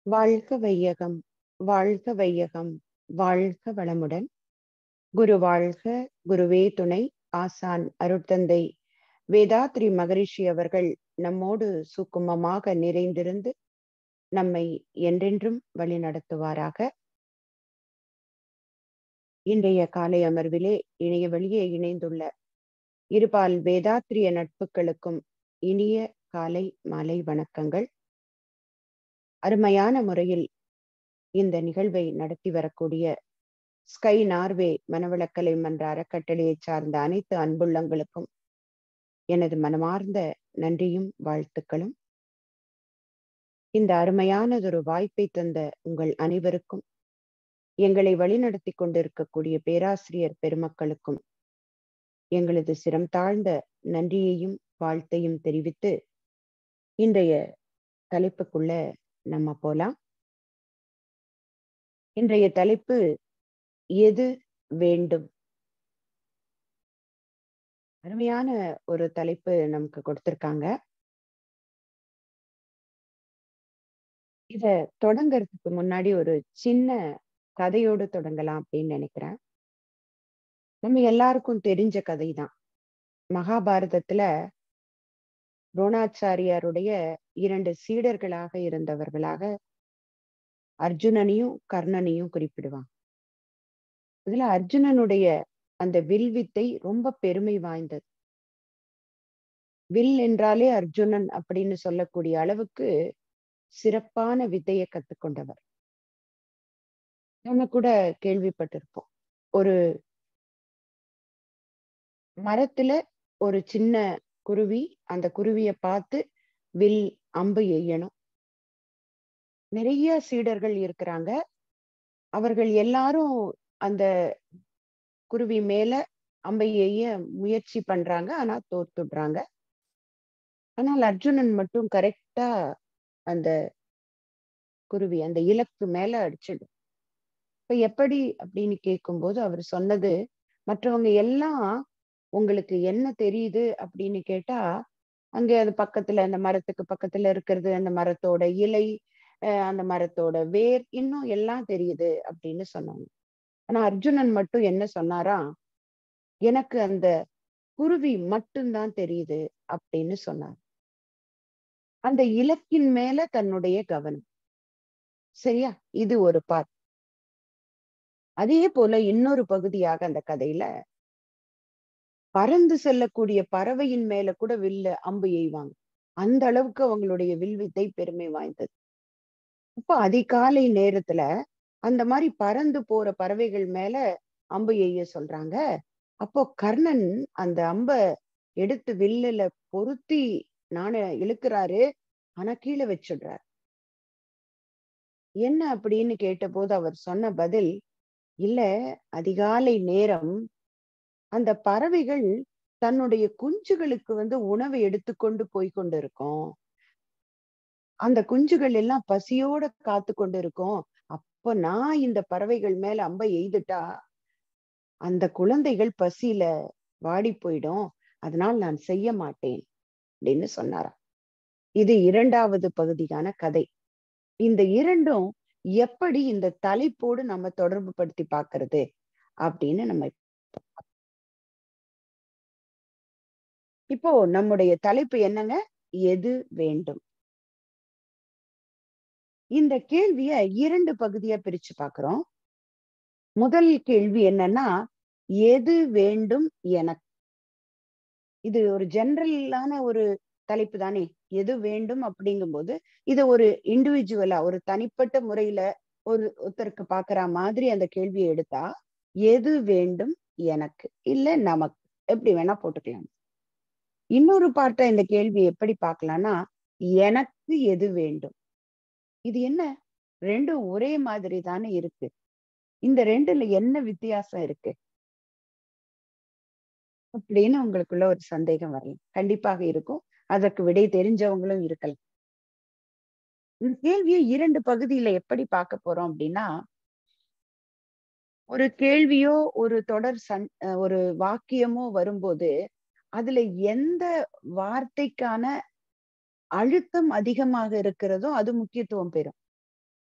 வாழ்க வையகம் வாழ்க வையகம் வாழ்க வளமுடன் குரு வாழ்க குருவே துணை ஆசான் அருட்தந்தை வேதாத்ரி மகரிஷி அவர்கள் நம்மோடு சுக்குமமாக நிறைந்திருந்து நம்மை என்றென்றும் வழி நடத்துவாராக இன்றைய காலை அமர்விலே இணைய வழியே இணைந்துள்ள இருபால் வேதாத்திரிய நட்புகளுக்கும் இனிய காலை மாலை வணக்கங்கள் அருமையான முறையில் இந்த நிகழ்வை நடத்தி வரக்கூடிய ஸ்கை நார்வே மனவளக்கலை மன்ற அறக்கட்டளையை சார்ந்த அனைத்து அன்புள்ளங்களுக்கும் எனது மனமார்ந்த நன்றியும் வாழ்த்துக்களும் இந்த அருமையானதொரு வாய்ப்பை தந்த உங்கள் அனைவருக்கும் எங்களை வழிநடத்தி கொண்டிருக்கக்கூடிய பேராசிரியர் பெருமக்களுக்கும் எங்களது சிரம் தாழ்ந்த நன்றியையும் வாழ்த்தையும் தெரிவித்து இன்றைய தலைப்புக்குள்ள நம்ம போலாம் இன்றைய தலைப்பு எது வேண்டும் அருமையான ஒரு தலைப்பு நமக்கு கொடுத்திருக்காங்க இத தொடங்கறதுக்கு முன்னாடி ஒரு சின்ன கதையோடு தொடங்கலாம் அப்படின்னு நினைக்கிறேன் நம்ம எல்லாருக்கும் தெரிஞ்ச கதை தான் மகாபாரதத்துல துரோணாச்சாரியாருடைய இரண்டு சீடர்களாக இருந்தவர்களாக அர்ஜுனனையும் கர்ணனையும் குறிப்பிடுவாங்க இதுல அர்ஜுனனுடைய அந்த வில்வித்தை ரொம்ப பெருமை வாய்ந்தது வில் என்றாலே அர்ஜுனன் அப்படின்னு சொல்லக்கூடிய அளவுக்கு சிறப்பான வித்தையை கத்துக்கொண்டவர் நம்ம கூட கேள்விப்பட்டிருப்போம் ஒரு மரத்துல ஒரு சின்ன குருவி அந்த குருவிய பார்த்து வில் அம்பு எய்யணும் நிறைய சீடர்கள் இருக்கிறாங்க அவர்கள் எல்லாரும் அந்த குருவி மேல அம்பை எய்ய முயற்சி பண்றாங்க ஆனா தோத்துடுறாங்க ஆனால் அர்ஜுனன் மட்டும் கரெக்டா அந்த குருவி அந்த இலக்கு மேல அடிச்சிடும் இப்ப எப்படி அப்படின்னு கேட்கும்போது அவர் சொன்னது மற்றவங்க எல்லாம் உங்களுக்கு என்ன தெரியுது அப்படின்னு கேட்டா அங்க அது பக்கத்துல அந்த மரத்துக்கு பக்கத்துல இருக்கிறது அந்த மரத்தோட இலை அந்த மரத்தோட வேர் இன்னும் எல்லாம் தெரியுது அப்படின்னு சொன்னாங்க ஆனா அர்ஜுனன் மட்டும் என்ன சொன்னாரா எனக்கு அந்த குருவி மட்டும்தான் தெரியுது அப்படின்னு சொன்னார் அந்த இலக்கின் மேல தன்னுடைய கவனம் சரியா இது ஒரு பார் அதே போல இன்னொரு பகுதியாக அந்த கதையில பறந்து செல்லக்கூடிய பறவையின் மேல கூட வில்ல அம்பு எய்வாங்க அந்த அளவுக்கு அவங்களுடைய வில்வித்தை பெருமை வாய்ந்தது இப்ப அதிகாலை நேரத்துல அந்த மாதிரி பறந்து போற பறவைகள் மேல அம்பு எய்ய சொல்றாங்க அப்போ கர்ணன் அந்த அம்ப எடுத்து வில்லுல பொருத்தி நான இழுக்கிறாரு ஆனா கீழே வச்சிடுறாரு என்ன அப்படின்னு கேட்டபோது அவர் சொன்ன பதில் இல்ல அதிகாலை நேரம் அந்த பறவைகள் தன்னுடைய குஞ்சுகளுக்கு வந்து உணவை எடுத்துக்கொண்டு போய் கொண்டு இருக்கும் அந்த குஞ்சுகள் எல்லாம் பசியோட காத்து கொண்டு இருக்கும் அப்ப நான் இந்த பறவைகள் மேல அம்ப எய்துட்டா அந்த குழந்தைகள் பசியில வாடி போயிடும் அதனால் நான் செய்ய மாட்டேன் அப்படின்னு சொன்னாராம் இது இரண்டாவது பகுதியான கதை இந்த இரண்டும் எப்படி இந்த தலைப்போடு நம்ம தொடர்பு படுத்தி பாக்குறது அப்படின்னு நம்ம இப்போ நம்முடைய தலைப்பு என்னங்க எது வேண்டும் இந்த கேள்விய இரண்டு பகுதியா பிரிச்சு பாக்குறோம் முதல் கேள்வி என்னன்னா எது வேண்டும் எனக்கு இது ஒரு ஜென்ரலான ஒரு தலைப்பு தானே எது வேண்டும் அப்படிங்கும்போது இது ஒரு இண்டிவிஜுவலா ஒரு தனிப்பட்ட முறையில ஒரு ஒருத்தருக்கு பாக்குற மாதிரி அந்த கேள்வியை எடுத்தா எது வேண்டும் எனக்கு இல்ல நமக்கு எப்படி வேணா போட்டுக்கலாம் இன்னொரு பாட்டை இந்த கேள்வி எப்படி பார்க்கலாம்னா எனக்கு எது வேண்டும் இது என்ன ரெண்டும் ஒரே மாதிரி தானே இருக்கு இந்த ரெண்டுல என்ன வித்தியாசம் இருக்கு அப்படின்னு உங்களுக்குள்ள ஒரு சந்தேகம் வரலாம் கண்டிப்பாக இருக்கும் அதற்கு விடை தெரிஞ்சவங்களும் இருக்கலாம் இந்த கேள்வியை இரண்டு பகுதியில எப்படி பார்க்க போறோம் அப்படின்னா ஒரு கேள்வியோ ஒரு தொடர் சன் ஒரு வாக்கியமோ வரும்போது அதுல எந்த வார்த்தைக்கான அழுத்தம் அதிகமாக இருக்கிறதோ அது முக்கியத்துவம் பெறும்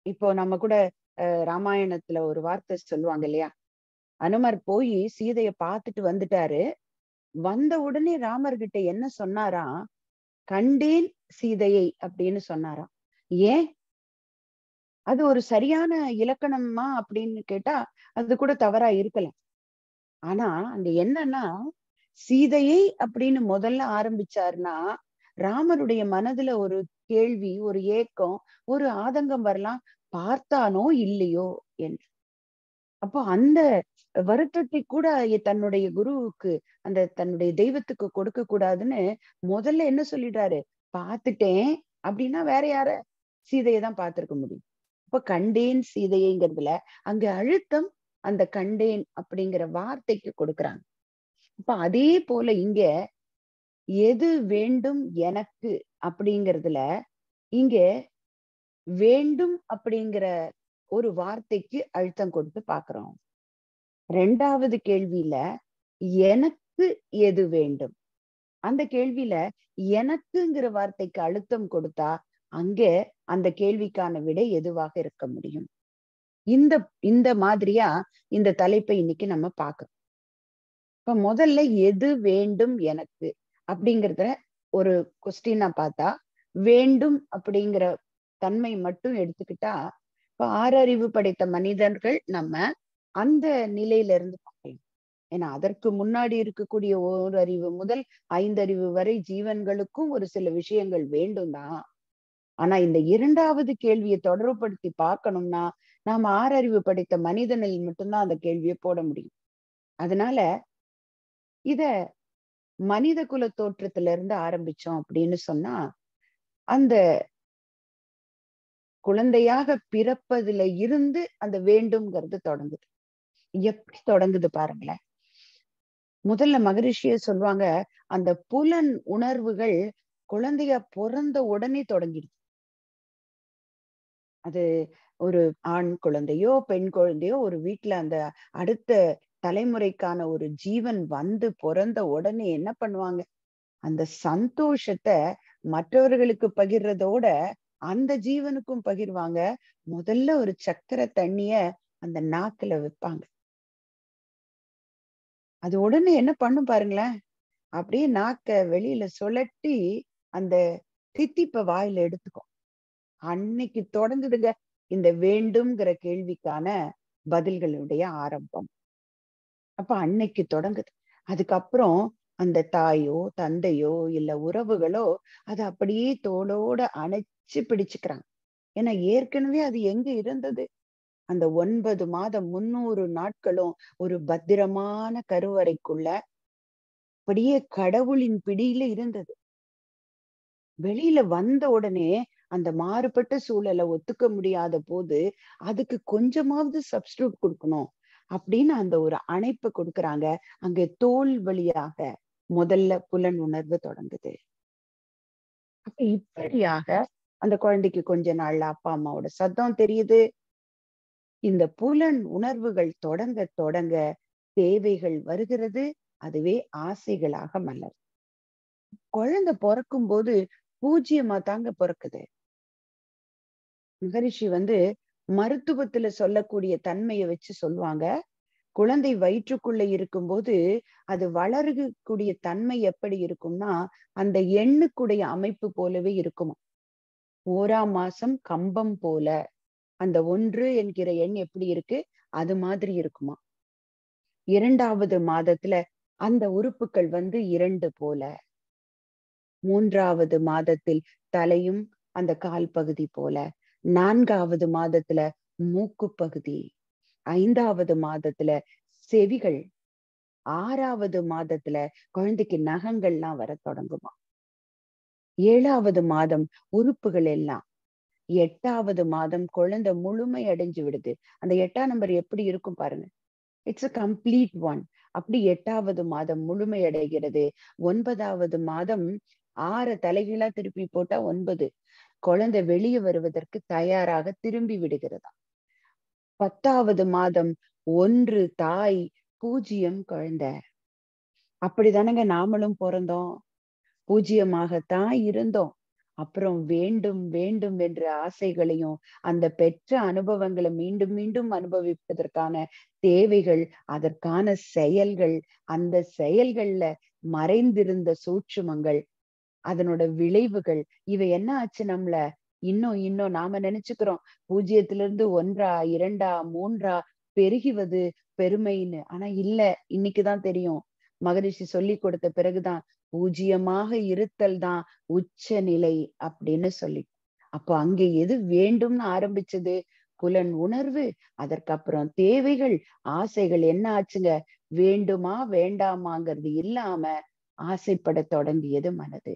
இப்போ நம்ம கூட அஹ், ராமாயணத்துல ஒரு வார்த்தை சொல்லுவாங்க இல்லையா அனுமர் போய் சீதைய பார்த்துட்டு வந்துட்டாரு வந்த உடனே ராமர்கிட்ட என்ன சொன்னாராம் கண்டேன் சீதையை அப்படின்னு சொன்னாராம் ஏன் அது ஒரு சரியான இலக்கணமா அப்படின்னு கேட்டா அது கூட தவறா இருக்கலாம் ஆனா அங்க என்னன்னா சீதையை அப்படின்னு முதல்ல ஆரம்பிச்சாருன்னா ராமருடைய மனதுல ஒரு கேள்வி ஒரு ஏக்கம் ஒரு ஆதங்கம் வரலாம் பார்த்தானோ இல்லையோ என்று அப்போ அந்த வருத்தத்தை கூட எ- தன்னுடைய குருவுக்கு அந்த தன்னுடைய தெய்வத்துக்கு கொடுக்க கூடாதுன்னு முதல்ல என்ன சொல்லிட்டாரு பார்த்துட்டேன் அப்படின்னா வேற யார சீதையை தான் பார்த்திருக்க முடியும் அப்ப கண்டேன் சீதையைங்கிறதுல அங்க அழுத்தம் அந்த கண்டேன் அப்படிங்கிற வார்த்தைக்கு கொடுக்கறாங்க அப்ப அதே போல இங்க எது வேண்டும் எனக்கு அப்படிங்கிறதுல இங்க வேண்டும் அப்படிங்கிற ஒரு வார்த்தைக்கு அழுத்தம் கொடுத்து பாக்குறோம் ரெண்டாவது கேள்வியில எனக்கு எது வேண்டும் அந்த கேள்வியில எனக்குங்கிற வார்த்தைக்கு அழுத்தம் கொடுத்தா அங்கே அந்த கேள்விக்கான விடை எதுவாக இருக்க முடியும் இந்த இந்த மாதிரியா இந்த தலைப்பை இன்னைக்கு நம்ம பார்க்கறோம் இப்ப முதல்ல எது வேண்டும் எனக்கு அப்படிங்கறத ஒரு கொஸ்டினா பார்த்தா வேண்டும் அப்படிங்கிற தன்மை மட்டும் எடுத்துக்கிட்டா இப்ப ஆறறிவு படைத்த மனிதர்கள் நம்ம அந்த நிலையில இருந்து பார்க்கலாம் ஏன்னா அதற்கு முன்னாடி இருக்கக்கூடிய ஓர் அறிவு முதல் ஐந்தறிவு வரை ஜீவன்களுக்கும் ஒரு சில விஷயங்கள் வேண்டும் தான் ஆனா இந்த இரண்டாவது கேள்வியை தொடர்புபடுத்தி பார்க்கணும்னா நாம ஆறறிவு படைத்த மனிதனில் மட்டும்தான் அந்த கேள்வியை போட முடியும் அதனால இத மனித குல தோற்றத்துல இருந்து ஆரம்பிச்சோம் அப்படின்னு சொன்னா அந்த குழந்தையாக பிறப்பதுல இருந்து அந்த வேண்டும்ங்கிறது தொடங்குது எப்படி தொடங்குது பாருங்களேன் முதல்ல மகரிஷிய சொல்லுவாங்க அந்த புலன் உணர்வுகள் குழந்தைய பிறந்த உடனே தொடங்கிடுது அது ஒரு ஆண் குழந்தையோ பெண் குழந்தையோ ஒரு வீட்டுல அந்த அடுத்த தலைமுறைக்கான ஒரு ஜீவன் வந்து பிறந்த உடனே என்ன பண்ணுவாங்க அந்த சந்தோஷத்தை மற்றவர்களுக்கு பகிர்றதோட அந்த ஜீவனுக்கும் பகிர்வாங்க முதல்ல ஒரு சக்கரை தண்ணிய அந்த நாக்குல வைப்பாங்க அது உடனே என்ன பண்ணும் பாருங்களேன் அப்படியே நாக்க வெளியில சுழட்டி அந்த தித்திப்ப வாயில எடுத்துக்கும் அன்னைக்கு தொடங்குதுங்க இந்த வேண்டும்ங்கிற கேள்விக்கான பதில்களுடைய ஆரம்பம் அப்ப அன்னைக்கு தொடங்குது அதுக்கப்புறம் அந்த தாயோ தந்தையோ இல்ல உறவுகளோ அது அப்படியே தோளோட அணைச்சு பிடிச்சுக்கிறாங்க ஏன்னா ஏற்கனவே அது எங்க இருந்தது அந்த ஒன்பது மாதம் முன்னூறு நாட்களும் ஒரு பத்திரமான கருவறைக்குள்ள அப்படியே கடவுளின் பிடியில இருந்தது வெளியில வந்த உடனே அந்த மாறுபட்ட சூழலை ஒத்துக்க முடியாத போது அதுக்கு கொஞ்சமாவது சப்ஸ்டியூட் கொடுக்கணும் அப்படின்னு அந்த ஒரு அணைப்பை கொடுக்கறாங்க அங்க தோல் வழியாக முதல்ல புலன் உணர்வு தொடங்குது அப்ப இப்படியாக அந்த குழந்தைக்கு கொஞ்ச நாள்ல அப்பா அம்மாவோட சத்தம் தெரியுது இந்த புலன் உணர்வுகள் தொடங்க தொடங்க தேவைகள் வருகிறது அதுவே ஆசைகளாக மலர் குழந்தை பிறக்கும் போது பூஜ்ஜியமா தாங்க பிறக்குது மகரிஷி வந்து மருத்துவத்துல சொல்லக்கூடிய தன்மையை வச்சு சொல்லுவாங்க குழந்தை வயிற்றுக்குள்ள இருக்கும்போது அது வளரக்கூடிய தன்மை எப்படி இருக்கும்னா அந்த எண்ணுக்குடைய அமைப்பு போலவே இருக்குமா ஓராம் மாசம் கம்பம் போல அந்த ஒன்று என்கிற எண் எப்படி இருக்கு அது மாதிரி இருக்குமா இரண்டாவது மாதத்துல அந்த உறுப்புகள் வந்து இரண்டு போல மூன்றாவது மாதத்தில் தலையும் அந்த கால் பகுதி போல நான்காவது மாதத்துல மூக்கு பகுதி ஐந்தாவது மாதத்துல செவிகள் ஆறாவது மாதத்துல குழந்தைக்கு நகங்கள்லாம் வர தொடங்குமா ஏழாவது மாதம் உறுப்புகள் எல்லாம் எட்டாவது மாதம் குழந்தை முழுமை அடைஞ்சு விடுது அந்த எட்டாம் நம்பர் எப்படி இருக்கும் பாருங்க இட்ஸ் அ கம்ப்ளீட் ஒன் அப்படி எட்டாவது மாதம் முழுமை அடைகிறது ஒன்பதாவது மாதம் ஆறு தலைகீழா திருப்பி போட்டா ஒன்பது குழந்தை வெளியே வருவதற்கு தயாராக திரும்பி விடுகிறதா பத்தாவது மாதம் ஒன்று தாய் பூஜ்ஜியம் குழந்தை அப்படிதானங்க நாமளும் பிறந்தோம் பூஜ்ஜியமாகத்தான் இருந்தோம் அப்புறம் வேண்டும் வேண்டும் என்ற ஆசைகளையும் அந்த பெற்ற அனுபவங்களை மீண்டும் மீண்டும் அனுபவிப்பதற்கான தேவைகள் அதற்கான செயல்கள் அந்த செயல்கள்ல மறைந்திருந்த சூட்சுமங்கள் அதனோட விளைவுகள் இவை என்ன ஆச்சு நம்மள இன்னும் இன்னும் நாம நினைச்சுக்கிறோம் பூஜ்ஜியத்துல இருந்து ஒன்றா இரண்டா மூன்றா பெருகிவது பெருமைன்னு ஆனா இல்ல இன்னைக்குதான் தெரியும் மகரிஷி சொல்லி கொடுத்த பிறகுதான் பூஜ்ஜியமாக இருத்தல் தான் உச்ச நிலை அப்படின்னு சொல்லி அப்போ அங்க எது வேண்டும்னு ஆரம்பிச்சது புலன் உணர்வு அதற்கப்புறம் தேவைகள் ஆசைகள் என்ன ஆச்சுங்க வேண்டுமா வேண்டாமாங்கிறது இல்லாம ஆசைப்பட தொடங்கியது மனது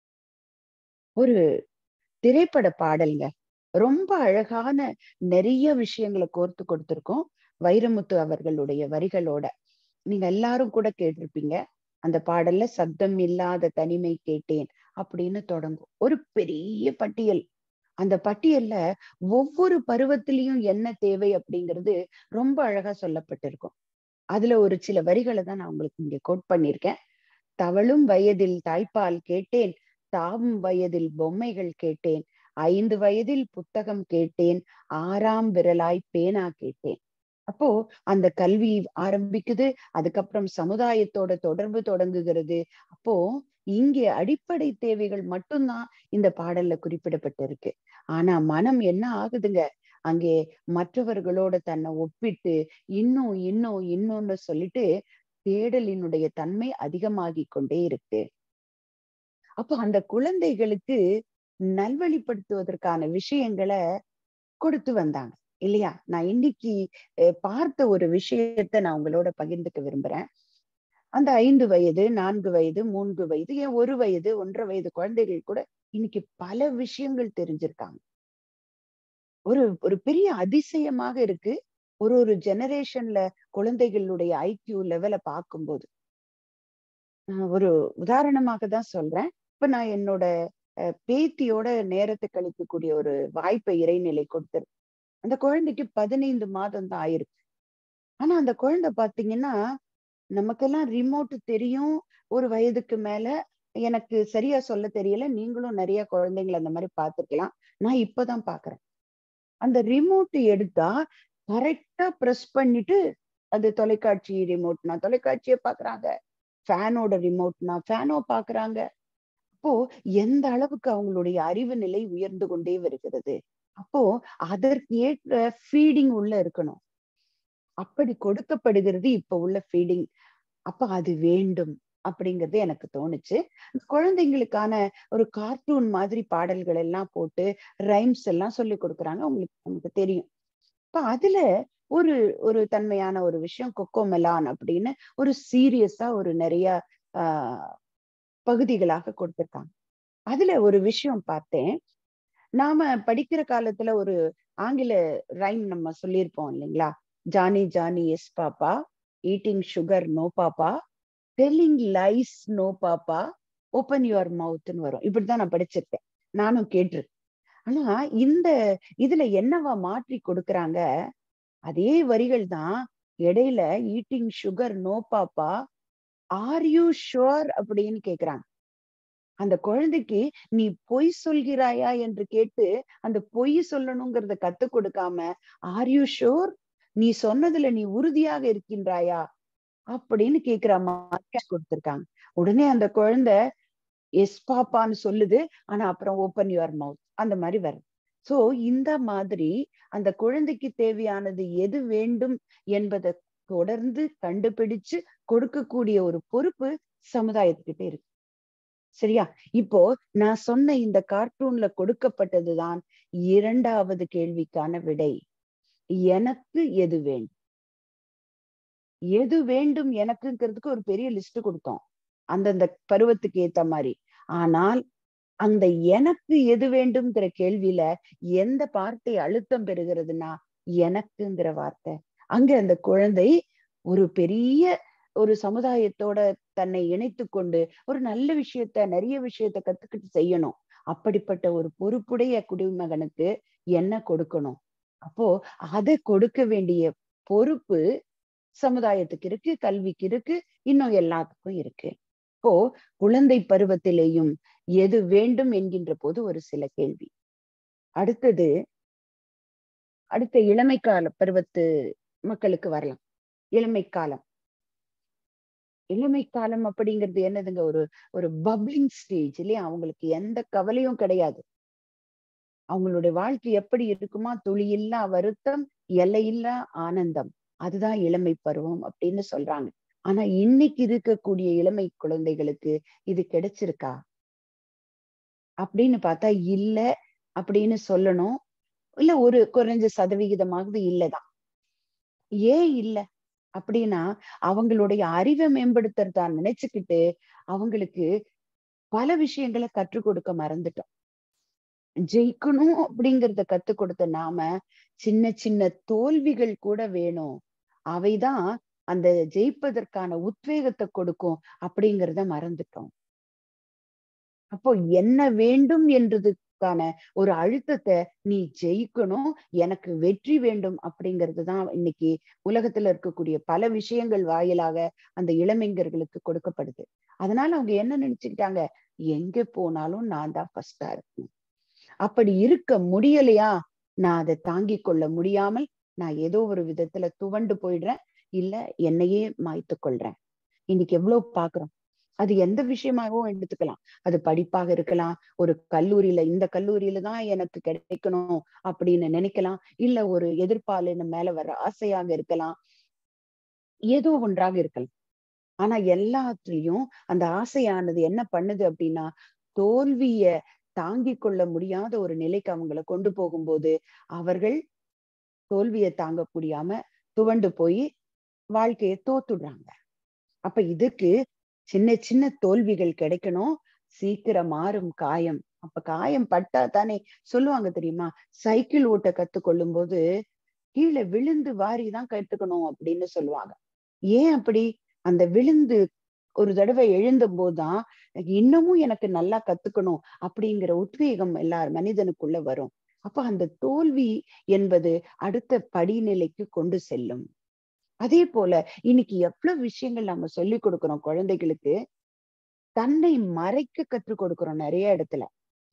ஒரு திரைப்பட பாடல்ங்க ரொம்ப அழகான நிறைய விஷயங்களை கோர்த்து கொடுத்திருக்கோம் வைரமுத்து அவர்களுடைய வரிகளோட நீங்க எல்லாரும் கூட கேட்டிருப்பீங்க அந்த பாடல்ல சத்தம் இல்லாத தனிமை கேட்டேன் அப்படின்னு தொடங்கும் ஒரு பெரிய பட்டியல் அந்த பட்டியல்ல ஒவ்வொரு பருவத்திலையும் என்ன தேவை அப்படிங்கிறது ரொம்ப அழகா சொல்லப்பட்டிருக்கும் அதுல ஒரு சில வரிகளை தான் நான் உங்களுக்கு இங்க கோட் பண்ணியிருக்கேன் தவளும் வயதில் தாய்ப்பால் கேட்டேன் தாவும் வயதில் பொம்மைகள் கேட்டேன் ஐந்து வயதில் புத்தகம் கேட்டேன் ஆறாம் விரலாய் பேனா கேட்டேன் அப்போ அந்த கல்வி ஆரம்பிக்குது அதுக்கப்புறம் சமுதாயத்தோட தொடர்பு தொடங்குகிறது அப்போ இங்கே அடிப்படை தேவைகள் மட்டும்தான் இந்த பாடல்ல குறிப்பிடப்பட்டிருக்கு ஆனா மனம் என்ன ஆகுதுங்க அங்கே மற்றவர்களோட தன்னை ஒப்பிட்டு இன்னும் இன்னும் இன்னொன்னு சொல்லிட்டு தேடலினுடைய தன்மை அதிகமாகி கொண்டே இருக்கு அப்போ அந்த குழந்தைகளுக்கு நல்வழிப்படுத்துவதற்கான விஷயங்களை கொடுத்து வந்தாங்க இல்லையா நான் இன்னைக்கு பார்த்த ஒரு விஷயத்த நான் உங்களோட பகிர்ந்துக்க விரும்புறேன் அந்த ஐந்து வயது நான்கு வயது மூன்று வயது ஏன் ஒரு வயது ஒன்றரை வயது குழந்தைகள் கூட இன்னைக்கு பல விஷயங்கள் தெரிஞ்சிருக்காங்க ஒரு ஒரு பெரிய அதிசயமாக இருக்கு ஒரு ஒரு ஜெனரேஷன்ல குழந்தைகளுடைய ஐக்கியூ லெவலை பார்க்கும்போது ஒரு உதாரணமாக தான் சொல்றேன் இப்ப நான் என்னோட பேத்தியோட நேரத்தை கழிக்கக்கூடிய ஒரு வாய்ப்பை இறைநிலை கொடுத்துரு அந்த குழந்தைக்கு பதினைந்து மாதம் தான் ஆயிருக்கு ஆனா அந்த குழந்தை பாத்தீங்கன்னா நமக்கெல்லாம் ரிமோட் தெரியும் ஒரு வயதுக்கு மேல எனக்கு சரியா சொல்ல தெரியல நீங்களும் நிறைய குழந்தைங்களை அந்த மாதிரி பார்த்துக்கலாம் நான் இப்பதான் பாக்குறேன் அந்த ரிமோட் எடுத்தா கரெக்டா ப்ரெஸ் பண்ணிட்டு அது தொலைக்காட்சி ரிமோட்னா தொலைக்காட்சியை பாக்குறாங்க ஃபேனோட ரிமோட்னா ஃபேனோ பாக்குறாங்க அப்போ எந்த அளவுக்கு அவங்களுடைய அறிவு நிலை உயர்ந்து கொண்டே வருகிறது அப்போ அதற்கு ஏற்ற ஃபீடிங் உள்ள இருக்கணும் அப்படி கொடுக்கப்படுகிறது இப்ப உள்ள ஃபீடிங் அப்ப அது வேண்டும் அப்படிங்கிறது எனக்கு தோணுச்சு குழந்தைங்களுக்கான ஒரு கார்ட்டூன் மாதிரி பாடல்கள் எல்லாம் போட்டு ரைம்ஸ் எல்லாம் சொல்லி கொடுக்குறாங்க உங்களுக்கு நமக்கு தெரியும் இப்ப அதுல ஒரு ஒரு தன்மையான ஒரு விஷயம் கொக்கோ மெலான் அப்படின்னு ஒரு சீரியஸா ஒரு நிறைய ஆஹ் பகுதிகளாக கொடுத்திருக்காங்க அதுல ஒரு விஷயம் பார்த்தேன் நாம படிக்கிற காலத்துல ஒரு ஆங்கில ரைம் நம்ம சொல்லியிருப்போம் இல்லைங்களா Johnny Johnny yes papa eating sugar no papa telling lies no papa open your மவுத்னு வரும் இப்படிதான் நான் படிச்சிருக்கேன் நானும் கேட்டிருக்கேன் ஆனா இந்த இதுல என்னவா மாற்றி கொடுக்கறாங்க அதே வரிகள் தான் இடையில eating sugar no papa are you sure அப்படின்னு கேக்குறாங்க அந்த குழந்தைக்கு நீ பொய் சொல்கிறாயா என்று கேட்டு அந்த பொய் சொல்லணுங்கிறத கத்து கொடுக்காம ஆர் யூ ஷோர் நீ சொன்னதுல நீ உறுதியாக இருக்கின்றாயா அப்படின்னு கேக்குற மாதிரி கொடுத்திருக்காங்க உடனே அந்த குழந்தை எஸ் பாப்பான்னு சொல்லுது ஆனா அப்புறம் ஓப்பன் யுவர் மவுத் அந்த மாதிரி வருது சோ இந்த மாதிரி அந்த குழந்தைக்கு தேவையானது எது வேண்டும் என்பதை தொடர்ந்து கண்டுபிடிச்சு கொடுக்கக்கூடிய ஒரு பொறுப்பு சமுதாயத்துக்கிட்ட இருக்கு சரியா இப்போ நான் சொன்ன இந்த கார்ட்டூன்ல கொடுக்கப்பட்டதுதான் இரண்டாவது கேள்விக்கான விடை எனக்கு எது வேண்டும் எது வேண்டும் எனக்குங்கிறதுக்கு ஒரு பெரிய லிஸ்ட் கொடுத்தோம் அந்தந்த பருவத்துக்கு ஏத்த மாதிரி ஆனால் அந்த எனக்கு எது வேண்டும்ங்கிற கேள்வியில எந்த வார்த்தை அழுத்தம் பெறுகிறதுனா எனக்குங்கிற வார்த்தை அங்க அந்த குழந்தை ஒரு பெரிய ஒரு சமுதாயத்தோட தன்னை இணைத்து கொண்டு ஒரு நல்ல விஷயத்த நிறைய விஷயத்த கத்துக்கிட்டு செய்யணும் அப்படிப்பட்ட ஒரு பொறுப்புடைய குடிமகனுக்கு என்ன கொடுக்கணும் அப்போ அதை கொடுக்க வேண்டிய பொறுப்பு சமுதாயத்துக்கு இருக்கு கல்விக்கு இருக்கு இன்னும் எல்லாத்துக்கும் இருக்கு இப்போ குழந்தை பருவத்திலேயும் எது வேண்டும் என்கின்ற போது ஒரு சில கேள்வி அடுத்தது அடுத்த இளமை கால பருவத்து மக்களுக்கு வரலாம் இளமை காலம் இளமை காலம் அப்படிங்கிறது என்னதுங்க ஒரு ஒரு பப்ளிங் ஸ்டேஜ் இல்லையா அவங்களுக்கு எந்த கவலையும் கிடையாது அவங்களுடைய வாழ்க்கை எப்படி இருக்குமா துளியில்லா வருத்தம் எல்லையில்லா ஆனந்தம் அதுதான் இளமை பருவம் அப்படின்னு சொல்றாங்க ஆனா இன்னைக்கு இருக்கக்கூடிய இளமை குழந்தைகளுக்கு இது கிடைச்சிருக்கா அப்படின்னு பார்த்தா இல்ல அப்படின்னு சொல்லணும் இல்ல ஒரு குறைஞ்ச சதவிகிதமாவது இல்லதான் ஏன் இல்ல அப்படின்னா அவங்களுடைய அறிவை மேம்படுத்துறதா நினைச்சுக்கிட்டு அவங்களுக்கு பல விஷயங்களை கற்றுக் கொடுக்க மறந்துட்டோம் ஜெயிக்கணும் அப்படிங்கறத கத்து கொடுத்த நாம சின்ன சின்ன தோல்விகள் கூட வேணும் அவைதான் அந்த ஜெயிப்பதற்கான உத்வேகத்தை கொடுக்கும் அப்படிங்கிறத மறந்துட்டோம் அப்போ என்ன வேண்டும் என்றதுக்கான ஒரு அழுத்தத்தை நீ ஜெயிக்கணும் எனக்கு வெற்றி வேண்டும் அப்படிங்கிறது தான் இன்னைக்கு உலகத்துல இருக்கக்கூடிய பல விஷயங்கள் வாயிலாக அந்த இளமைஞர்களுக்கு கொடுக்கப்படுது அதனால அவங்க என்ன நினைச்சுக்கிட்டாங்க எங்க போனாலும் நான் தான் ஃபர்ஸ்டா இருக்கணும் அப்படி இருக்க முடியலையா நான் அதை தாங்கிக் கொள்ள முடியாமல் நான் ஏதோ ஒரு விதத்துல துவண்டு போயிடுறேன் இல்ல என்னையே மாய்த்து கொள்றேன் இன்னைக்கு எவ்வளவு பாக்குறோம் அது எந்த விஷயமாகவும் எடுத்துக்கலாம் அது படிப்பாக இருக்கலாம் ஒரு கல்லூரியில இந்த கல்லூரியில தான் எனக்கு கிடைக்கணும் அப்படின்னு நினைக்கலாம் இல்ல ஒரு எதிர்பாலின மேல வர்ற ஆசையாக இருக்கலாம் ஏதோ ஒன்றாக இருக்கலாம் ஆனா எல்லாத்துலயும் அந்த ஆசையானது என்ன பண்ணுது அப்படின்னா தோல்விய தாங்கிக் கொள்ள முடியாத ஒரு நிலைக்கு அவங்கள கொண்டு போகும்போது அவர்கள் தோல்வியை தாங்க முடியாம துவண்டு போய் வாழ்க்கையை தோத்துடுறாங்க அப்ப இதுக்கு சின்ன சின்ன தோல்விகள் கிடைக்கணும் சீக்கிரம் மாறும் காயம் அப்ப காயம் பட்டா தானே சொல்லுவாங்க தெரியுமா சைக்கிள் ஓட்ட கத்துக்கொள்ளும் போது கீழே விழுந்து வாரி தான் கத்துக்கணும் அப்படின்னு சொல்லுவாங்க ஏன் அப்படி அந்த விழுந்து ஒரு தடவை எழுந்தும் போதுதான் இன்னமும் எனக்கு நல்லா கத்துக்கணும் அப்படிங்கிற உத்வேகம் எல்லார் மனிதனுக்குள்ள வரும் அப்ப அந்த தோல்வி என்பது அடுத்த படிநிலைக்கு கொண்டு செல்லும் அதே போல இன்னைக்கு எவ்வளவு விஷயங்கள் நம்ம சொல்லி கொடுக்கிறோம் குழந்தைகளுக்கு தன்னை மறைக்க கற்றுக் கொடுக்கிறோம் நிறைய இடத்துல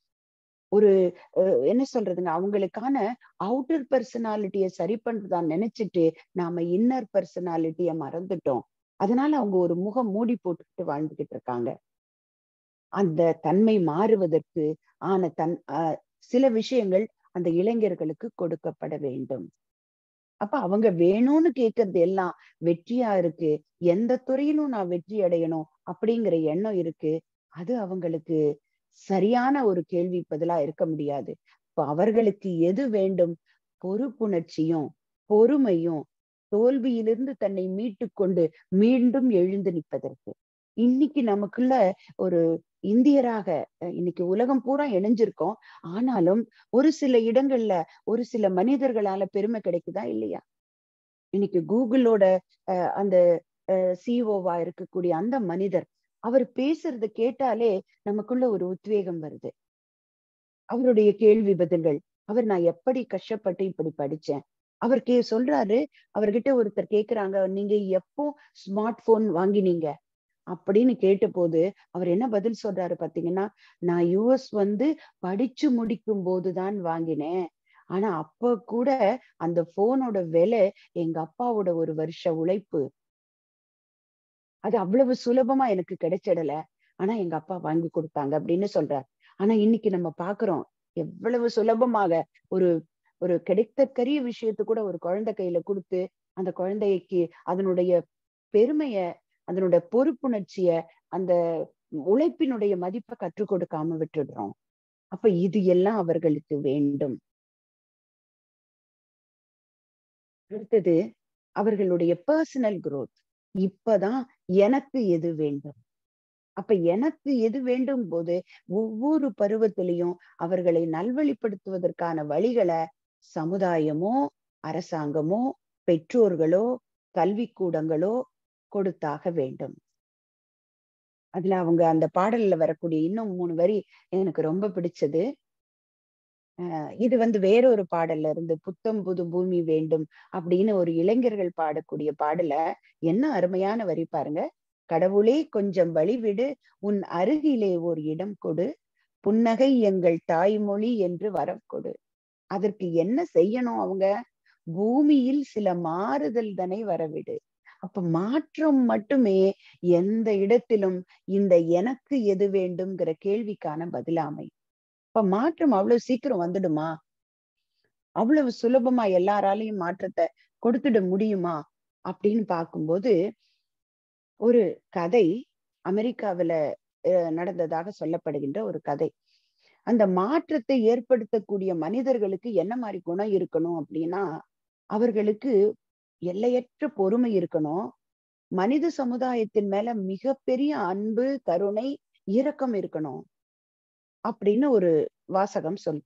ஒரு என்ன சொல்றதுங்க அவங்களுக்கான அவுட்டர் பர்சனாலிட்டிய சரி பண்றதா நினைச்சிட்டு நாம இன்னர் பர்சனாலிட்டிய மறந்துட்டோம் அதனால அவங்க ஒரு முகம் மூடி போட்டுக்கிட்டு வாழ்ந்துகிட்டு இருக்காங்க அந்த தன்மை மாறுவதற்கு ஆன தன் சில விஷயங்கள் அந்த இளைஞர்களுக்கு கொடுக்கப்பட வேண்டும் அப்ப அவங்க வேணும்னு கேட்கறது எல்லாம் வெற்றியா இருக்கு எந்த துறையிலும் நான் வெற்றி அடையணும் அப்படிங்கிற எண்ணம் இருக்கு அது அவங்களுக்கு சரியான ஒரு கேள்வி பதிலா இருக்க முடியாது இப்ப அவர்களுக்கு எது வேண்டும் பொறுப்புணர்ச்சியும் பொறுமையும் தோல்வியிலிருந்து தன்னை மீட்டு கொண்டு மீண்டும் எழுந்து நிற்பதற்கு இன்னைக்கு நமக்குள்ள ஒரு இந்தியராக இன்னைக்கு உலகம் பூரா இணைஞ்சிருக்கோம் ஆனாலும் ஒரு சில இடங்கள்ல ஒரு சில மனிதர்களால பெருமை கிடைக்குதா இல்லையா இன்னைக்கு கூகுளோட அந்த சிஓவா இருக்கக்கூடிய அந்த மனிதர் அவர் பேசுறத கேட்டாலே நமக்குள்ள ஒரு உத்வேகம் வருது அவருடைய கேள்வி பதில்கள் அவர் நான் எப்படி கஷ்டப்பட்டு இப்படி படிச்சேன் அவர் கே சொல்றாரு அவர்கிட்ட ஒருத்தர் கேக்குறாங்க நீங்க எப்போ ஸ்மார்ட் போன் வாங்கினீங்க அப்படின்னு கேட்ட போது அவர் என்ன பதில் சொல்றாரு பாத்தீங்கன்னா நான் யுஎஸ் வந்து படிச்சு முடிக்கும் போதுதான் வாங்கினேன் ஆனா அப்ப கூட அந்த போனோட விலை எங்க அப்பாவோட ஒரு வருஷ உழைப்பு அது அவ்வளவு சுலபமா எனக்கு கிடைச்சிடல ஆனா எங்க அப்பா வாங்கி கொடுத்தாங்க அப்படின்னு சொல்றார் ஆனா இன்னைக்கு நம்ம பாக்குறோம் எவ்வளவு சுலபமாக ஒரு ஒரு கிடைத்தற்கரிய விஷயத்து கூட ஒரு குழந்தை கையில கொடுத்து அந்த குழந்தைக்கு அதனுடைய பெருமைய அதனுடைய பொறுப்புணர்ச்சிய அந்த உழைப்பினுடைய மதிப்பை கற்றுக் கொடுக்காம விட்டுடுறோம் அப்ப இது எல்லாம் அவர்களுக்கு வேண்டும் அடுத்தது அவர்களுடைய பர்சனல் குரோத் இப்பதான் எனக்கு எது வேண்டும் அப்ப எனக்கு எது வேண்டும் போது ஒவ்வொரு பருவத்திலையும் அவர்களை நல்வழிப்படுத்துவதற்கான வழிகளை சமுதாயமோ அரசாங்கமோ பெற்றோர்களோ கல்விக்கூடங்களோ கொடுத்தாக வேண்டும் அதுல அவங்க அந்த பாடல்ல வரக்கூடிய இன்னும் மூணு வரி எனக்கு ரொம்ப பிடிச்சது அஹ் இது வந்து வேறொரு பாடல்ல இருந்து புத்தம் புது பூமி வேண்டும் அப்படின்னு ஒரு இளைஞர்கள் பாடக்கூடிய பாடல என்ன அருமையான வரி பாருங்க கடவுளே கொஞ்சம் வழிவிடு உன் அருகிலே ஒரு இடம் கொடு புன்னகை எங்கள் தாய்மொழி என்று வரக்கொடு அதற்கு என்ன செய்யணும் அவங்க பூமியில் சில மாறுதல் தனை வரவிடு அப்ப மாற்றம் மட்டுமே எந்த இடத்திலும் இந்த எனக்கு எது வேண்டும்ங்கிற கேள்விக்கான பதிலாமை இப்ப மாற்றம் அவ்வளவு சீக்கிரம் வந்துடுமா அவ்வளவு சுலபமா எல்லாராலையும் மாற்றத்தை கொடுத்துட முடியுமா அப்படின்னு பார்க்கும்போது ஒரு கதை அமெரிக்காவில நடந்ததாக சொல்லப்படுகின்ற ஒரு கதை அந்த மாற்றத்தை ஏற்படுத்தக்கூடிய மனிதர்களுக்கு என்ன மாதிரி குணம் இருக்கணும் அப்படின்னா அவர்களுக்கு எல்லையற்ற பொறுமை இருக்கணும் மனித சமுதாயத்தின் மேல மிகப்பெரிய அன்பு கருணை இரக்கம் இருக்கணும் அப்படின்னு ஒரு வாசகம் சொல்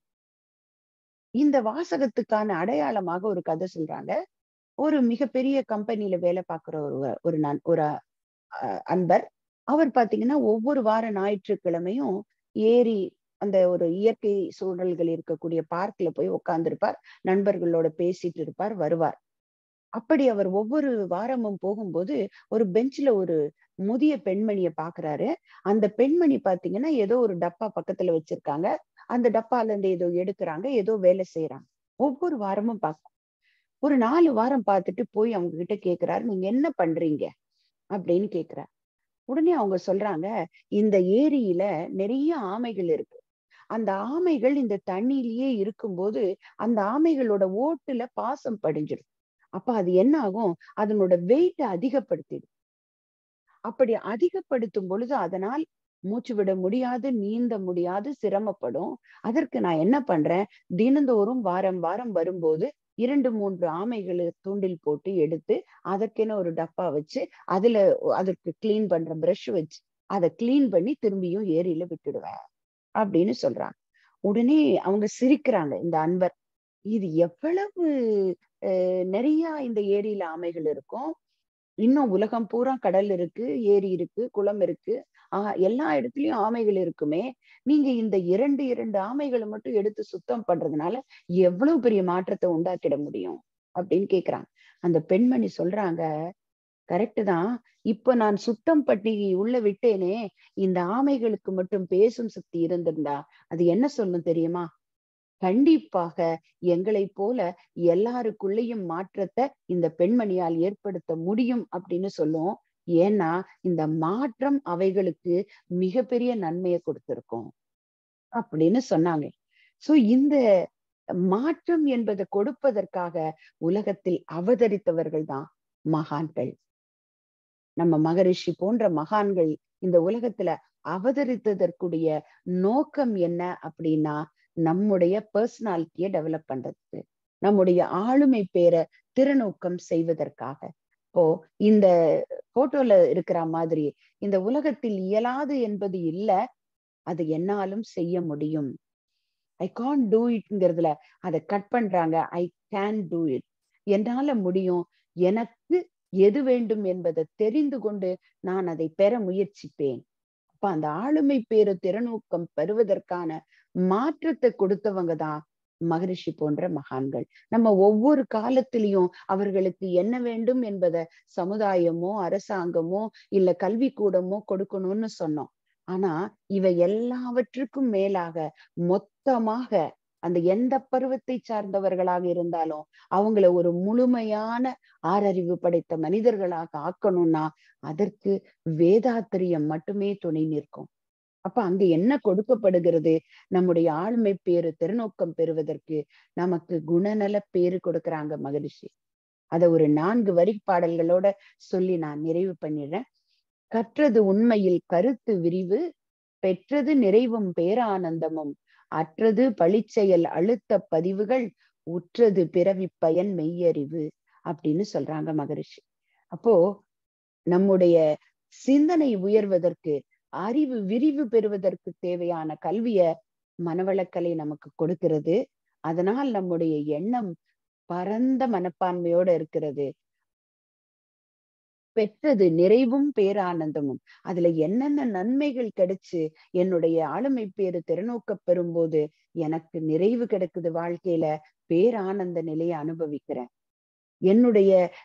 இந்த வாசகத்துக்கான அடையாளமாக ஒரு கதை சொல்றாங்க ஒரு மிகப்பெரிய கம்பெனில வேலை பார்க்கிற ஒரு ஒரு நன் ஒரு அன்பர் அவர் பாத்தீங்கன்னா ஒவ்வொரு வார ஞாயிற்றுக்கிழமையும் ஏரி அந்த ஒரு இயற்கை சூழல்கள் இருக்கக்கூடிய பார்க்ல போய் உட்கார்ந்துருப்பார் நண்பர்களோட பேசிட்டு இருப்பார் வருவார் அப்படி அவர் ஒவ்வொரு வாரமும் போகும்போது ஒரு பெஞ்ச்ல ஒரு முதிய பெண்மணிய பாக்குறாரு அந்த பெண்மணி பாத்தீங்கன்னா ஏதோ ஒரு டப்பா பக்கத்துல வச்சிருக்காங்க அந்த டப்பால இருந்து ஏதோ எடுக்கிறாங்க ஏதோ வேலை செய்யறாங்க ஒவ்வொரு வாரமும் பார்க்கும் ஒரு நாலு வாரம் பார்த்துட்டு போய் அவங்க கிட்ட கேக்குறாரு நீங்க என்ன பண்றீங்க அப்படின்னு கேக்குறாரு உடனே அவங்க சொல்றாங்க இந்த ஏரியில நிறைய ஆமைகள் இருக்கு அந்த ஆமைகள் இந்த தண்ணியிலேயே இருக்கும்போது அந்த ஆமைகளோட ஓட்டுல பாசம் படிஞ்சிடும் அப்ப அது என்ன ஆகும் அதனோட வெயிட்ட அதிகப்படுத்திடும் அப்படி அதிகப்படுத்தும் பொழுது அதனால் மூச்சு விட முடியாது நீந்த முடியாது சிரமப்படும் அதற்கு நான் என்ன பண்றேன் தினந்தோறும் வாரம் வாரம் வரும்போது இரண்டு மூன்று ஆமைகளை தூண்டில் போட்டு எடுத்து அதற்கென ஒரு டப்பா வச்சு அதுல அதற்கு கிளீன் பண்ற பிரஷ் வச்சு அதை கிளீன் பண்ணி திரும்பியும் ஏரியில விட்டுடுவேன் அப்படின்னு சொல்றாங்க உடனே அவங்க சிரிக்கிறாங்க இந்த அன்பர் இது எவ்வளவு நிறைய இந்த ஏரியில ஆமைகள் இருக்கும் இன்னும் உலகம் பூரா கடல் இருக்கு ஏரி இருக்கு குளம் இருக்கு ஆஹ் எல்லா இடத்துலயும் ஆமைகள் இருக்குமே நீங்க இந்த இரண்டு இரண்டு ஆமைகளை மட்டும் எடுத்து சுத்தம் பண்றதுனால எவ்வளவு பெரிய மாற்றத்தை உண்டாக்கிட முடியும் அப்படின்னு கேக்குறாங்க அந்த பெண்மணி சொல்றாங்க கரெக்டு தான் இப்ப நான் சுத்தம் பட்டி உள்ள விட்டேனே இந்த ஆமைகளுக்கு மட்டும் பேசும் சக்தி இருந்திருந்தா அது என்ன சொல்லும் தெரியுமா கண்டிப்பாக எங்களை போல எல்லாருக்குள்ளேயும் மாற்றத்தை இந்த பெண்மணியால் ஏற்படுத்த முடியும் அப்படின்னு சொல்லும் ஏன்னா இந்த மாற்றம் அவைகளுக்கு மிகப்பெரிய நன்மையை கொடுத்திருக்கும் அப்படின்னு சொன்னாங்க சோ இந்த மாற்றம் என்பதை கொடுப்பதற்காக உலகத்தில் அவதரித்தவர்கள் தான் மகான்கள் நம்ம மகரிஷி போன்ற மகான்கள் இந்த உலகத்துல அவதரித்ததற்குரிய நோக்கம் என்ன அப்படின்னா நம்முடைய பர்சனாலிட்டியை டெவலப் பண்றதுக்கு நம்முடைய ஆளுமை பேரை திருநோக்கம் செய்வதற்காக இப்போ இந்த போட்டோல இருக்கிற மாதிரி இந்த உலகத்தில் இயலாது என்பது இல்ல அது என்னாலும் செய்ய முடியும் ஐ கான் டூ இட்ங்கிறதுல அதை கட் பண்றாங்க ஐ கேன் டூ இட் என்னால முடியும் எனக்கு எது வேண்டும் என்பதை தெரிந்து கொண்டு நான் அதை பெற முயற்சிப்பேன் அப்ப அந்த ஆளுமை பேரு திறநோக்கம் பெறுவதற்கான மாற்றத்தை கொடுத்தவங்க தான் மகரிஷி போன்ற மகான்கள் நம்ம ஒவ்வொரு காலத்திலையும் அவர்களுக்கு என்ன வேண்டும் என்பதை சமுதாயமோ அரசாங்கமோ இல்ல கல்வி கூடமோ கொடுக்கணும்னு சொன்னோம் ஆனா இவை எல்லாவற்றுக்கும் மேலாக மொத்தமாக அந்த எந்த பருவத்தை சார்ந்தவர்களாக இருந்தாலும் அவங்கள ஒரு முழுமையான ஆறறிவு படைத்த மனிதர்களாக ஆக்கணும்னா அதற்கு வேதாத்திரியம் மட்டுமே துணை நிற்கும் அப்ப அங்க என்ன கொடுக்கப்படுகிறது நம்முடைய ஆளுமை பேரு திருநோக்கம் பெறுவதற்கு நமக்கு குணநல பேரு கொடுக்கறாங்க மகரிஷி அத ஒரு நான்கு வரி பாடல்களோட சொல்லி நான் நிறைவு பண்ணிடுறேன் கற்றது உண்மையில் கருத்து விரிவு பெற்றது நிறைவும் பேரானந்தமும் அற்றது பழிச்செயல் அழுத்த பதிவுகள் உற்றது பிறவி பயன் மெய்யறிவு அப்படின்னு சொல்றாங்க மகரிஷி அப்போ நம்முடைய சிந்தனை உயர்வதற்கு அறிவு விரிவு பெறுவதற்கு தேவையான கல்விய மனவளக்கலை நமக்கு கொடுக்கிறது அதனால் நம்முடைய எண்ணம் பரந்த மனப்பான்மையோட இருக்கிறது பெற்றது நிறைவும் பேரானந்தமும் அதுல என்னென்ன நன்மைகள் கிடைச்சு என்னுடைய ஆளுமை பேரு திறநோக்க பெறும்போது எனக்கு நிறைவு கிடைக்குது வாழ்க்கையில பேரானந்த நிலையை அனுபவிக்கிறேன் என்னுடைய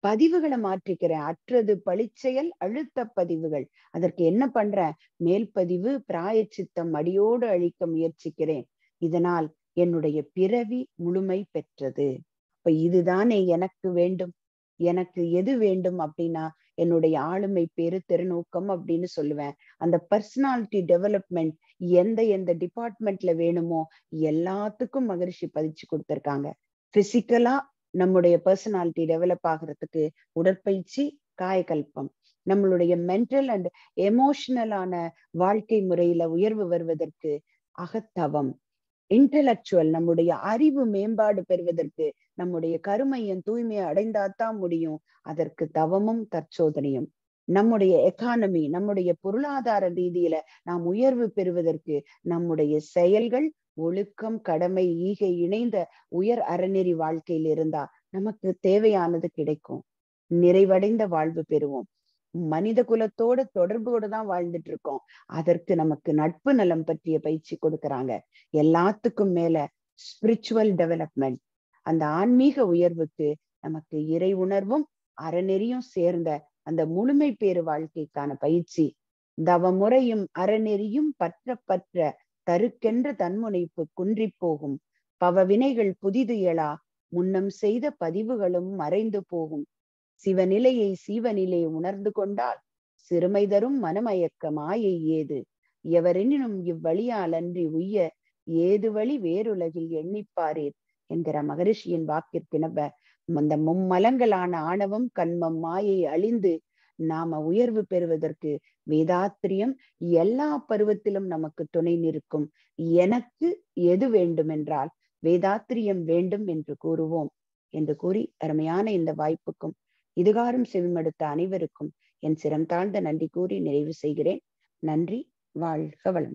பதிவுகளை மாற்றிக்கிறேன் அற்றது பழிச்செயல் அழுத்த பதிவுகள் அதற்கு என்ன பண்றேன் மேல் பதிவு பிராயச்சித்தம் அடியோடு அழிக்க முயற்சிக்கிறேன் இதனால் என்னுடைய பிறவி முழுமை பெற்றது இப்ப இதுதானே எனக்கு வேண்டும் எனக்கு எது வேண்டும் அப்படின்னா என்னுடைய ஆளுமை பேரு திருநோக்கம் அப்படின்னு சொல்லுவேன் அந்த பர்சனாலிட்டி டெவலப்மெண்ட் எந்த எந்த டிபார்ட்மெண்ட்ல வேணுமோ எல்லாத்துக்கும் மகரிஷி பதிச்சு கொடுத்திருக்காங்க பிசிக்கலா நம்முடைய பர்சனாலிட்டி டெவலப் ஆகிறதுக்கு உடற்பயிற்சி காயகல்பம் நம்மளுடைய மென்டல் அண்ட் எமோஷனலான வாழ்க்கை முறையில உயர்வு வருவதற்கு அகத்தவம் இன்டலெக்சுவல் நம்முடைய அறிவு மேம்பாடு பெறுவதற்கு நம்முடைய கருமையின் தூய்மையை அடைந்தாதான் முடியும் அதற்கு தவமும் தற்சோதனையும் நம்முடைய எக்கானமி நம்முடைய பொருளாதார ரீதியில நாம் உயர்வு பெறுவதற்கு நம்முடைய செயல்கள் ஒழுக்கம் கடமை ஈகை இணைந்த உயர் அறநெறி வாழ்க்கையில் இருந்தா நமக்கு தேவையானது கிடைக்கும் நிறைவடைந்த வாழ்வு பெறுவோம் மனித குலத்தோட தொடர்போடு தான் வாழ்ந்துட்டு இருக்கோம் அதற்கு நமக்கு நட்பு நலம் பற்றிய பயிற்சி கொடுக்கறாங்க எல்லாத்துக்கும் மேல ஸ்பிரிச்சுவல் டெவலப்மெண்ட் அந்த ஆன்மீக உயர்வுக்கு நமக்கு இறை உணர்வும் அறநெறியும் சேர்ந்த அந்த முழுமை பேறு வாழ்க்கைக்கான பயிற்சி தவமுறையும் அறநெறியும் பற்ற பற்ற தருக்கென்ற தன்முனைப்பு குன்றி போகும் பவவினைகள் புதிது எழா முன்னம் செய்த பதிவுகளும் மறைந்து போகும் சிவநிலையை சீவநிலை உணர்ந்து கொண்டால் சிறுமை தரும் மனமயக்க மாயை ஏது எவரெனினும் இவ்வழியால் அன்றி உய்ய ஏது வழி வேறுலகில் எண்ணிப்பாரீர் என்கிற மகரிஷியின் வாக்கிற்கிணவ அந்த மும்மலங்களான ஆணவம் கண்மம் மாயை அழிந்து நாம உயர்வு பெறுவதற்கு வேதாத்திரியம் எல்லா பருவத்திலும் நமக்கு துணை நிற்கும் எனக்கு எது வேண்டும் என்றால் வேதாத்திரியம் வேண்டும் என்று கூறுவோம் என்று கூறி அருமையான இந்த வாய்ப்புக்கும் இதுகாரும் செவிமடுத்த அனைவருக்கும் என் சிரம் தாழ்ந்த நன்றி கூறி நிறைவு செய்கிறேன் நன்றி வாழ்க வளம்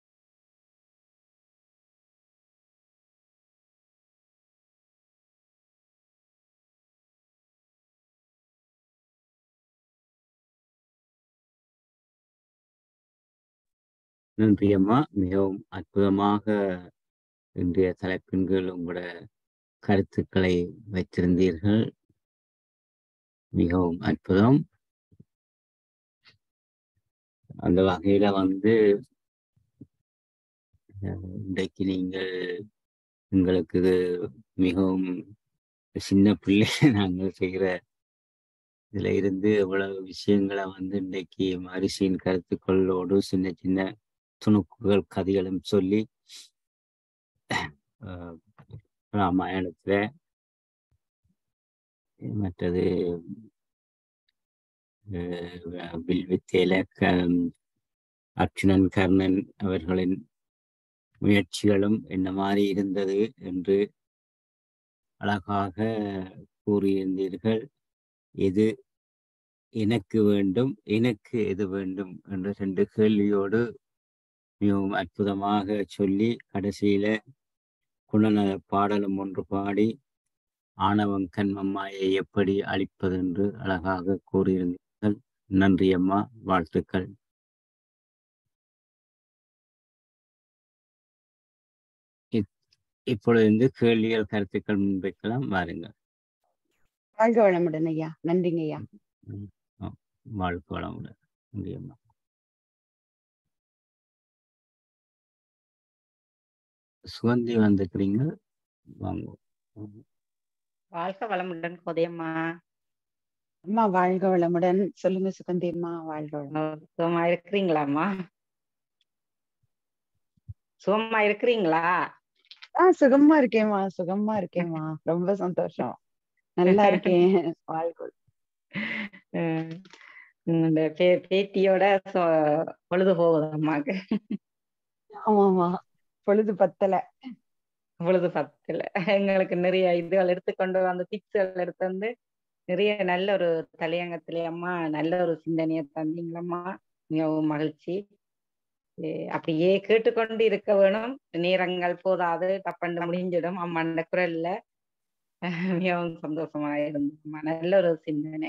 நன்றி அம்மா மிகவும் அற்புதமாக இன்றைய தலைப்பின் கீழ் உங்களோட கருத்துக்களை வைத்திருந்தீர்கள் மிகவும் அற்புதம் அந்த வகையில வந்து அஹ், இன்றைக்கு நீங்கள் எங்களுக்கு இது மிகவும் சின்ன பிள்ளை நாங்கள் செய்கிற இதுல இருந்து இவ்வளவு விஷயங்களை வந்து இன்றைக்கு மரிசியின் கருத்துக்களோடு சின்ன சின்ன துணுக்குகள் கதைகளும் சொல்லி அஹ், ராமாயணத்துல மற்றது அஹ், வில் வித்தையில க அர்ச்சுனன் கர்ணன் அவர்களின் முயற்சிகளும் என்ன மாதிரி இருந்தது என்று அழகாக கூறியிருந்தீர்கள் எது எனக்கு வேண்டும் எனக்கு எது வேண்டும் என்ற ரெண்டு கேள்வியோடு மிகவும் அற்புதமாக சொல்லி கடைசியில குணநல பாடலும் ஒன்று பாடி ஆணவம் கண்மம்மாயை எப்படி அழிப்பது என்று அழகாக கூறியிருந்தீர்கள் நன்றி அம்மா வாழ்த்துக்கள் இப்- இப்பொழுது இருந்து கேள்விகள் கருத்துக்கள் முன்வைக்கலாம் வாருங்கள் வாழ்க வளமுடன் ஐயா நன்றிங்க ஐயா வாழ்க்கை வளமுடன் நன்றி அம்மா சுகந்தி வந்துக்கிறீங்க வாங்க வாழ்க வளமுடன் கோதையம்மா அம்மா வாழ்க வளமுடன் சொல்லுங்க சுகந்தி அம்மா வாழ்க வளம் சுகமா இருக்கிறீங்களாம்மா சுகமா இருக்கிறீங்களா ஆஹ் சுகமா இருக்கேம்மா சுகமா இருக்கேம்மா ரொம்ப சந்தோஷம் நல்லா இருக்கேன் வாழ்க வளம். அஹ் இந்த பே- பேத்தியோட சொ- பொழுது போகுது அம்மாக்கு ஆமாமா பொழுது பத்தல பொழுது பத்துல எங்களுக்கு நிறைய இதுகள் எடுத்துக்கொண்டு அந்த டிப்ஸ்கள் எடுத்து வந்து நிறைய நல்ல ஒரு தலையங்கத்திலே அம்மா நல்ல ஒரு சிந்தனையை தந்தீங்களம்மா மிகவும் மகிழ்ச்சி ஏ- அப்படியே கேட்டுக்கொண்டு இருக்க வேணும் நேரங்கள் போதாது டப்பண்டு முடிஞ்சிடும் அம்மா அந்த குரல்ல மிகவும் சந்தோஷமா இருந்ததும்மா நல்ல ஒரு சிந்தனை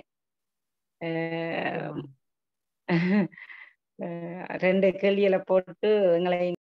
அஹ் அஹ் ரெண்டு கேள்விகளை போட்டு எங்களை